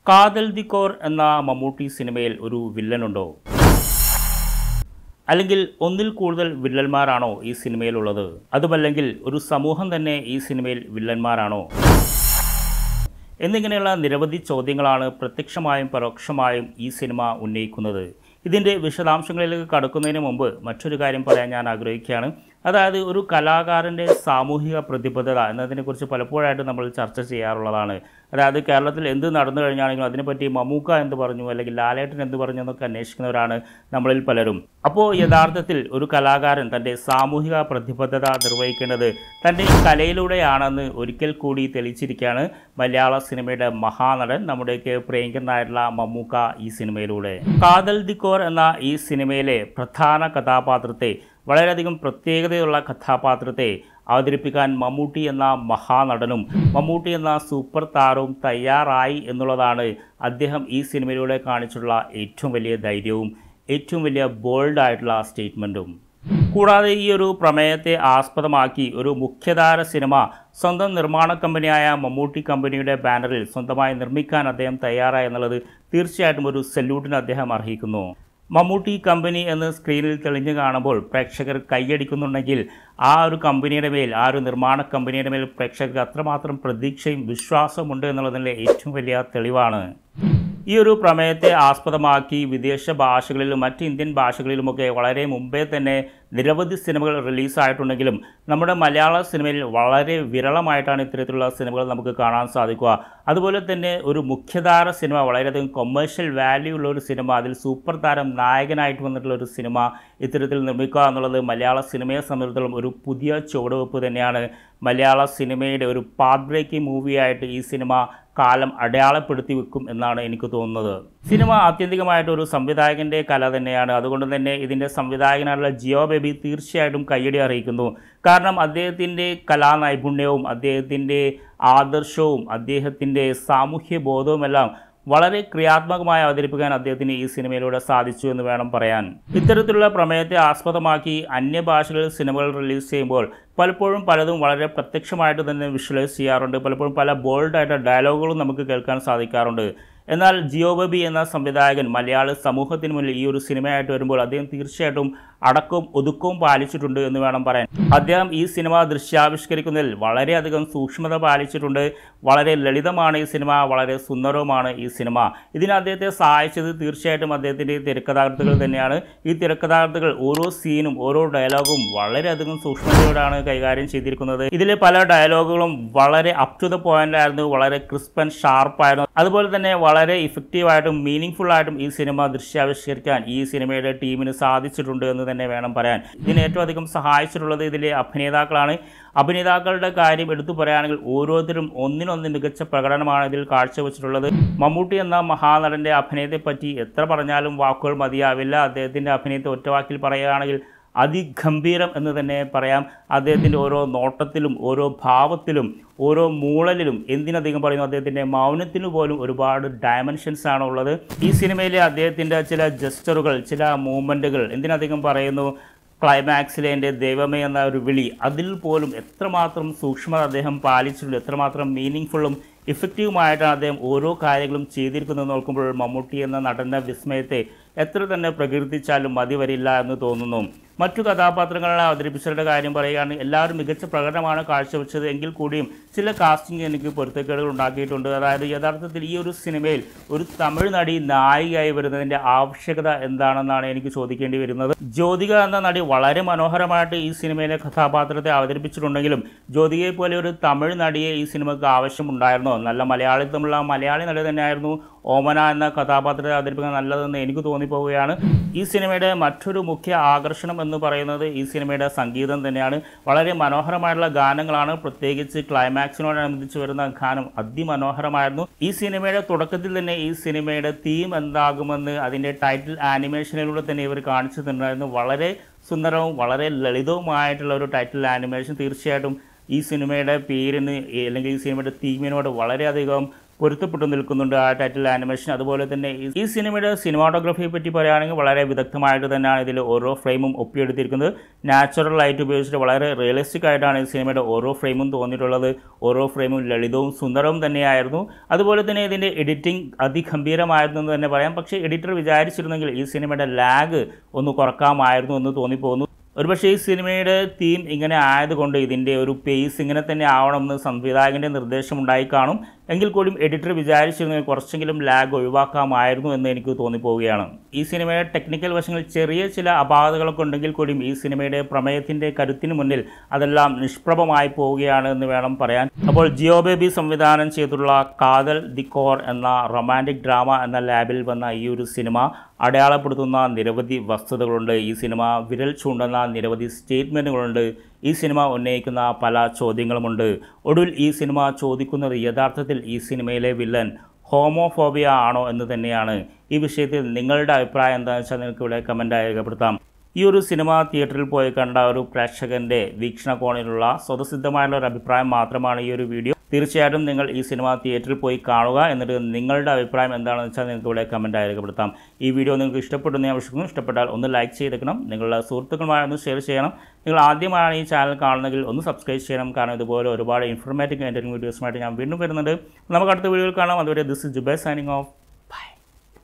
കാതൽ the core എന്ന മമ്മൂട്ടി സിനിമയിൽ ഒരു വില്ലനുണ്ടോ അല്ലെങ്കിൽ ഒന്നിൽ കൂടുതൽ വില്ലന്മാരാണോ ഈ സിനിമയിലുള്ളത് അതുമല്ലെങ്കിൽ ഒരു സമൂഹം തന്നെ ഈ സിനിമയിൽ വില്ലന്മാരാണോ എന്നിങ്ങനെയുള്ള നിരവധി ചോദ്യങ്ങളാണ് പ്രത്യക്ഷമായും പരോക്ഷമായും ഈ സിനിമ ഉന്നയിക്കുന്നത് ഇതിൻ്റെ വിശദാംശങ്ങളിലേക്ക് കടക്കുന്നതിന് മുമ്പ് മറ്റൊരു കാര്യം പറയാൻ ഞാൻ ആഗ്രഹിക്കുകയാണ് അതായത് ഒരു കലാകാരൻ്റെ സാമൂഹിക പ്രതിബദ്ധത എന്നതിനെക്കുറിച്ച് പലപ്പോഴായിട്ട് നമ്മൾ ചർച്ച ചെയ്യാറുള്ളതാണ് അതായത് കേരളത്തിൽ എന്ത് നടന്നു കഴിഞ്ഞാണെങ്കിലും അതിനെപ്പറ്റി മമ്മൂക്ക എന്ത് പറഞ്ഞു അല്ലെങ്കിൽ ലാലേട്ടൻ എന്ത് പറഞ്ഞു എന്നൊക്കെ അന്വേഷിക്കുന്നവരാണ് നമ്മളിൽ പലരും അപ്പോൾ യഥാർത്ഥത്തിൽ ഒരു കലാകാരൻ തൻ്റെ സാമൂഹിക പ്രതിബദ്ധത നിർവഹിക്കേണ്ടത് തൻ്റെ കലയിലൂടെയാണെന്ന് ഒരിക്കൽ കൂടി തെളിയിച്ചിരിക്കുകയാണ് മലയാള സിനിമയുടെ മഹാനടൻ നമ്മുടെയൊക്കെ പ്രിയങ്കരനായിട്ടുള്ള മമ്മൂക്ക ഈ സിനിമയിലൂടെ കാതൽ ദിക്കോർ എന്ന ഈ സിനിമയിലെ പ്രധാന കഥാപാത്രത്തെ വളരെയധികം പ്രത്യേകതയുള്ള കഥാപാത്രത്തെ അവതരിപ്പിക്കാൻ മമ്മൂട്ടി എന്ന മഹാനടനും മമ്മൂട്ടി എന്ന സൂപ്പർ താരവും തയ്യാറായി എന്നുള്ളതാണ് അദ്ദേഹം ഈ സിനിമയിലൂടെ കാണിച്ചിട്ടുള്ള ഏറ്റവും വലിയ ധൈര്യവും ഏറ്റവും വലിയ ബോൾഡായിട്ടുള്ള സ്റ്റേറ്റ്മെൻറ്റും കൂടാതെ ഈ ഒരു പ്രമേയത്തെ ആസ്പദമാക്കി ഒരു മുഖ്യധാര സിനിമ സ്വന്തം നിർമ്മാണ കമ്പനിയായ മമ്മൂട്ടി കമ്പനിയുടെ ബാനറിൽ സ്വന്തമായി നിർമ്മിക്കാൻ അദ്ദേഹം തയ്യാറായി എന്നുള്ളത് തീർച്ചയായിട്ടും ഒരു സല്യൂട്ടിന് അദ്ദേഹം അർഹിക്കുന്നു മമ്മൂട്ടി കമ്പനി എന്ന് സ്ക്രീനിൽ തെളിഞ്ഞു കാണുമ്പോൾ പ്രേക്ഷകർ കൈയടിക്കുന്നുണ്ടെങ്കിൽ ആ ഒരു കമ്പനിയുടെ മേൽ ആ ഒരു നിർമ്മാണ കമ്പനിയുടെ മേൽ പ്രേക്ഷകർക്ക് അത്രമാത്രം പ്രതീക്ഷയും വിശ്വാസമുണ്ട് എന്നുള്ളതിൻ്റെ ഏറ്റവും വലിയ തെളിവാണ് ഈ ഒരു പ്രമേയത്തെ ആസ്പദമാക്കി വിദേശ ഭാഷകളിലും മറ്റ് ഇന്ത്യൻ ഭാഷകളിലുമൊക്കെ വളരെ മുമ്പേ തന്നെ നിരവധി സിനിമകൾ റിലീസായിട്ടുണ്ടെങ്കിലും നമ്മുടെ മലയാള സിനിമയിൽ വളരെ വിരളമായിട്ടാണ് ഇത്തരത്തിലുള്ള സിനിമകൾ നമുക്ക് കാണാൻ സാധിക്കുക അതുപോലെ തന്നെ ഒരു മുഖ്യധാര സിനിമ വളരെയധികം കൊമേഴ്ഷ്യൽ വാല്യൂ ഉള്ള ഒരു സിനിമ അതിൽ സൂപ്പർ താരം നായകനായിട്ട് വന്നിട്ടുള്ള ഒരു സിനിമ ഇത്തരത്തിൽ നിർമ്മിക്കുക എന്നുള്ളത് മലയാള സിനിമയെ സംബന്ധിച്ചിടത്തോളം ഒരു പുതിയ ചുവടുവെപ്പ് തന്നെയാണ് മലയാള സിനിമയുടെ ഒരു പാത്ത് ബ്രേക്കിംഗ് മൂവിയായിട്ട് ഈ സിനിമ കാലം അടയാളപ്പെടുത്തി വെക്കും എന്നാണ് എനിക്ക് തോന്നുന്നത് സിനിമ ആത്യന്തികമായിട്ട് ഒരു സംവിധായകൻ്റെ കല തന്നെയാണ് അതുകൊണ്ട് തന്നെ ഇതിൻ്റെ സംവിധായകനായിട്ടുള്ള ജിയോ ബേബി തീർച്ചയായിട്ടും കയ്യടി അറിയിക്കുന്നു കാരണം അദ്ദേഹത്തിൻ്റെ കലാനൈപുണ്യവും അദ്ദേഹത്തിൻ്റെ ആദർശവും അദ്ദേഹത്തിൻ്റെ സാമൂഹ്യ ബോധവുമെല്ലാം വളരെ ക്രിയാത്മകമായി അവതരിപ്പിക്കാൻ അദ്ദേഹത്തിന് ഈ സിനിമയിലൂടെ സാധിച്ചു എന്ന് വേണം പറയാൻ ഇത്തരത്തിലുള്ള പ്രമേയത്തെ ആസ്പദമാക്കി അന്യഭാഷകളിൽ സിനിമകൾ റിലീസ് ചെയ്യുമ്പോൾ പലപ്പോഴും പലതും വളരെ പ്രത്യക്ഷമായിട്ട് തന്നെ വിഷ്വലൈസ് ചെയ്യാറുണ്ട് പലപ്പോഴും പല ബോൾഡായിട്ട് ഡയലോഗുകളും നമുക്ക് കേൾക്കാൻ സാധിക്കാറുണ്ട് എന്നാൽ ജിയോ ബബി എന്ന സംവിധായകൻ മലയാള സമൂഹത്തിന് മുന്നിൽ ഈ ഒരു സിനിമയായിട്ട് വരുമ്പോൾ അദ്ദേഹം തീർച്ചയായിട്ടും അടക്കവും ഒതുക്കവും പാലിച്ചിട്ടുണ്ട് എന്ന് വേണം പറയാൻ അദ്ദേഹം ഈ സിനിമ ദൃശ്യാവിഷ്കരിക്കുന്നതിൽ വളരെയധികം സൂക്ഷ്മത പാലിച്ചിട്ടുണ്ട് വളരെ ലളിതമാണ് ഈ സിനിമ വളരെ സുന്ദരവുമാണ് ഈ സിനിമ ഇതിന് അദ്ദേഹത്തെ സഹായിച്ചത് തീർച്ചയായിട്ടും അദ്ദേഹത്തിൻ്റെ തിരക്കഥാകൃത്തുകൾ തന്നെയാണ് ഈ തിരക്കഥാകൃത്തുകൾ ഓരോ സീനും ഓരോ ഡയലോഗും വളരെയധികം സൂക്ഷ്മതയോടാണ് കൈകാര്യം ചെയ്തിരിക്കുന്നത് ഇതിലെ പല ഡയലോഗുകളും വളരെ അപ് ടു ദ പോയിന്റ് ആയിരുന്നു വളരെ ക്രിസ്പ് ആൻഡ് ഷാർപ്പായിരുന്നു അതുപോലെ തന്നെ വളരെ ഇഫക്റ്റീവായിട്ടും മീനിങ് ഫുൾ ആയിട്ടും ഈ സിനിമ ദൃശ്യാവിഷ്കരിക്കാൻ ഈ സിനിമയുടെ ടീമിന് സാധിച്ചിട്ടുണ്ട് എന്ന് തന്നെ വേണം പറയാൻ ഇതിന് ഏറ്റവും അധികം സഹായിച്ചിട്ടുള്ളത് ഇതിലെ അഭിനേതാക്കളാണ് അഭിനേതാക്കളുടെ കാര്യം എടുത്തു പറയുകയാണെങ്കിൽ ഓരോരുത്തരും ഒന്നിനൊന്ന് മികച്ച പ്രകടനമാണ് ഇതിൽ കാഴ്ചവെച്ചിട്ടുള്ളത് മമ്മൂട്ടി എന്ന മഹാനടൻ്റെ അഭിനയത്തെപ്പറ്റി എത്ര പറഞ്ഞാലും വാക്കുകൾ മതിയാവില്ല അദ്ദേഹത്തിൻ്റെ അഭിനയത്തെ ഒറ്റവാക്കിൽ പറയുകയാണെങ്കിൽ അതിഗംഭീരം എന്ന് തന്നെ പറയാം അദ്ദേഹത്തിൻ്റെ ഓരോ നോട്ടത്തിലും ഓരോ ഭാവത്തിലും ഓരോ മൂളലിലും എന്തിനധികം പറയുന്നു അദ്ദേഹത്തിൻ്റെ മൗനത്തിനു പോലും ഒരുപാട് ഡയമെൻഷൻസ് ആണ് ഉള്ളത് ഈ സിനിമയിലെ അദ്ദേഹത്തിൻ്റെ ചില ജസ്റ്ററുകൾ ചില മൂവ്മെൻറ്റുകൾ എന്തിനധികം പറയുന്നു ക്ലൈമാക്സിലെ എൻ്റെ ദൈവമേ എന്ന ഒരു വിളി അതിൽ പോലും എത്രമാത്രം സൂക്ഷ്മത അദ്ദേഹം പാലിച്ചിട്ടുണ്ട് എത്രമാത്രം മീനിങ് ഫുള്ളും ഇഫക്റ്റീവുമായിട്ടാണ് അദ്ദേഹം ഓരോ കാര്യങ്ങളും ചെയ്തിരിക്കുന്നത് നോക്കുമ്പോൾ മമ്മൂട്ടി എന്ന നടൻ്റെ വിസ്മയത്തെ എത്ര തന്നെ പ്രകീർത്തിച്ചാലും മതി വരില്ല എന്ന് തോന്നുന്നു മറ്റു കഥാപാത്രങ്ങളെ അവതരിപ്പിച്ചവരുടെ കാര്യം പറയുകയാണെങ്കിൽ എല്ലാവരും മികച്ച പ്രകടനമാണ് കാഴ്ചവെച്ചത് എങ്കിൽ കൂടിയും ചില കാസ്റ്റിംഗ് എനിക്ക് പൊരുത്തക്കേടുകൾ ഉണ്ടാക്കിയിട്ടുണ്ട് അതായത് യഥാർത്ഥത്തിൽ ഈ ഒരു സിനിമയിൽ ഒരു തമിഴ് നടി നായികയായി വരുന്നതിൻ്റെ ആവശ്യകത എന്താണെന്നാണ് എനിക്ക് ചോദിക്കേണ്ടി വരുന്നത് ജ്യോതിക എന്ന നടി വളരെ മനോഹരമായിട്ട് ഈ സിനിമയിലെ കഥാപാത്രത്തെ അവതരിപ്പിച്ചിട്ടുണ്ടെങ്കിലും ജ്യോതികയെ പോലെ ഒരു തമിഴ് നടിയെ ഈ സിനിമയ്ക്ക് ആവശ്യമുണ്ടായിരുന്നോ നല്ല മലയാളി തമ്മിലുള്ള മലയാളി നടി തന്നെയായിരുന്നു ഓമന എന്ന കഥാപാത്രത്തെ അവതരിപ്പിക്കാൻ നല്ലതെന്ന് എനിക്ക് തോന്നിപ്പോവുകയാണ് ഈ സിനിമയുടെ മറ്റൊരു മുഖ്യ ആകർഷണം എന്ന് പറയുന്നത് ഈ സിനിമയുടെ സംഗീതം തന്നെയാണ് വളരെ മനോഹരമായിട്ടുള്ള ഗാനങ്ങളാണ് പ്രത്യേകിച്ച് ക്ലൈമാക്സിനോടനുബന്ധിച്ച് വരുന്ന ഗാനം അതിമനോഹരമായിരുന്നു ഈ സിനിമയുടെ തുടക്കത്തിൽ തന്നെ ഈ സിനിമയുടെ തീം എന്താകുമെന്ന് അതിൻ്റെ ടൈറ്റിൽ ആനിമേഷനിലൂടെ തന്നെ ഇവർ കാണിച്ചു തന്നിട്ടുണ്ടായിരുന്നു വളരെ സുന്ദരവും വളരെ ലളിതവുമായിട്ടുള്ള ഒരു ടൈറ്റിൽ ആനിമേഷൻ തീർച്ചയായിട്ടും ഈ സിനിമയുടെ പേരിന് അല്ലെങ്കിൽ ഈ സിനിമയുടെ തീമിനോട് വളരെയധികം പൊരുത്തപ്പെട്ടു നിൽക്കുന്നുണ്ട് ആ ടൈറ്റിൽ ആനിമേഷൻ അതുപോലെ തന്നെ ഈ- ഈ സിനിമയുടെ സിനിമാറ്റോഗ്രഫിയെ പറ്റി പറയുകയാണെങ്കിൽ വളരെ വിദഗ്ധമായിട്ട് തന്നെയാണ് ഇതിൽ ഓരോ ഫ്രെയിമും ഒപ്പിയെടുത്തിരിക്കുന്നത് നാച്ചുറൽ ലൈറ്റ് ഉപയോഗിച്ചിട്ട് വളരെ റിയലിസ്റ്റിക് ആയിട്ടാണ് ഈ സിനിമയുടെ ഓരോ ഫ്രെയിമും തോന്നിയിട്ടുള്ളത് ഓരോ ഫ്രെയിമും ലളിതവും സുന്ദരവും തന്നെയായിരുന്നു അതുപോലെ തന്നെ ഇതിൻ്റെ എഡിറ്റിംഗ് അതിഗംഭീരമായിരുന്നു എന്ന് തന്നെ പറയാം പക്ഷേ എഡിറ്റർ വിചാരിച്ചിരുന്നെങ്കിൽ ഈ സിനിമയുടെ ലാഗ് ഒന്ന് കുറക്കാമായിരുന്നു എന്ന് തോന്നിപ്പോകുന്നു ഒരുപക്ഷേ ഈ സിനിമയുടെ തീം ഇങ്ങനെ ആയതുകൊണ്ട് ഇതിൻ്റെ ഒരു പേസ് ഇങ്ങനെ തന്നെ ആവണമെന്ന് സംവിധായകൻ്റെ നിർദ്ദേശം ഉണ്ടായി കാണും എങ്കിൽ കൂടിയും എഡിറ്റർ വിചാരിച്ചിരുന്നെങ്കിൽ കുറച്ചെങ്കിലും ലാഗ് ഒഴിവാക്കാമായിരുന്നു എന്ന് എനിക്ക് തോന്നിപ്പോവുകയാണ് ഈ സിനിമയുടെ ടെക്നിക്കൽ വശങ്ങളിൽ ചെറിയ ചില അപാകതകളൊക്കെ ഉണ്ടെങ്കിൽ കൂടിയും ഈ സിനിമയുടെ പ്രമേയത്തിൻ്റെ കരുത്തിന് മുന്നിൽ അതെല്ലാം നിഷ്പ്രഭമായി പോവുകയാണ് എന്ന് വേണം പറയാൻ അപ്പോൾ ജിയോ ബേബി സംവിധാനം ചെയ്തിട്ടുള്ള കാതൽ ദി കോർ എന്ന റൊമാൻറ്റിക് ഡ്രാമ എന്ന ലാബിൽ വന്ന ഈ ഒരു സിനിമ അടയാളപ്പെടുത്തുന്ന നിരവധി വസ്തുതകളുണ്ട് ഈ സിനിമ വിരൽ ചൂണ്ടുന്ന നിരവധി സ്റ്റേറ്റ്മെൻറ്റുകളുണ്ട് ഈ സിനിമ ഉന്നയിക്കുന്ന പല ചോദ്യങ്ങളുമുണ്ട് ഒടുവിൽ ഈ സിനിമ ചോദിക്കുന്നത് യഥാർത്ഥത്തിൽ ഈ സിനിമയിലെ വില്ലൻ ഹോമോഫോബിയ ആണോ എന്ന് തന്നെയാണ് ഈ വിഷയത്തിൽ നിങ്ങളുടെ അഭിപ്രായം എന്താണെന്ന് വെച്ചാൽ നിങ്ങൾക്ക് ഇവിടെ കമൻറ്റായി രേഖപ്പെടുത്താം ഈ ഒരു സിനിമ തിയേറ്ററിൽ പോയി കണ്ട ഒരു പ്രേക്ഷകൻ്റെ വീക്ഷണകോണിലുള്ള സ്വതസിദ്ധമായുള്ള ഒരു അഭിപ്രായം മാത്രമാണ് ഈ ഒരു വീഡിയോ തീർച്ചയായിട്ടും നിങ്ങൾ ഈ സിനിമ തിയേറ്ററിൽ പോയി കാണുക എന്നിട്ട് നിങ്ങളുടെ അഭിപ്രായം എന്താണെന്ന് വെച്ചാൽ നിങ്ങൾക്ക് ഇവിടെ കമൻറ്റായി രേഖപ്പെടുത്താം ഈ വീഡിയോ നിങ്ങൾക്ക് ഇഷ്ടപ്പെടുന്ന ഞാൻ വിശ്വസിക്കുന്നു ഇഷ്ടപ്പെട്ടാൽ ഒന്ന് ലൈക്ക് ചെയ്തേക്കണം നിങ്ങളുടെ സുഹൃത്തുക്കളുമായി ഒന്ന് ഷെയർ ചെയ്യണം നിങ്ങൾ ആദ്യമായാണ് ഈ ചാനൽ കാണുന്നതെങ്കിൽ ഒന്ന് സബ്സ്ക്രൈബ് ചെയ്യണം കാരണം ഇതുപോലെ ഒരുപാട് ഇൻഫർമേറ്റീവ് എൻ്റർടൈൻ വീഡിയോസുമായിട്ട് ഞാൻ വീണ്ടും വരുന്നുണ്ട് നമുക്ക് അടുത്ത വീഡിയോയിൽ കാണാം അതുവരെ this is Jubai signing of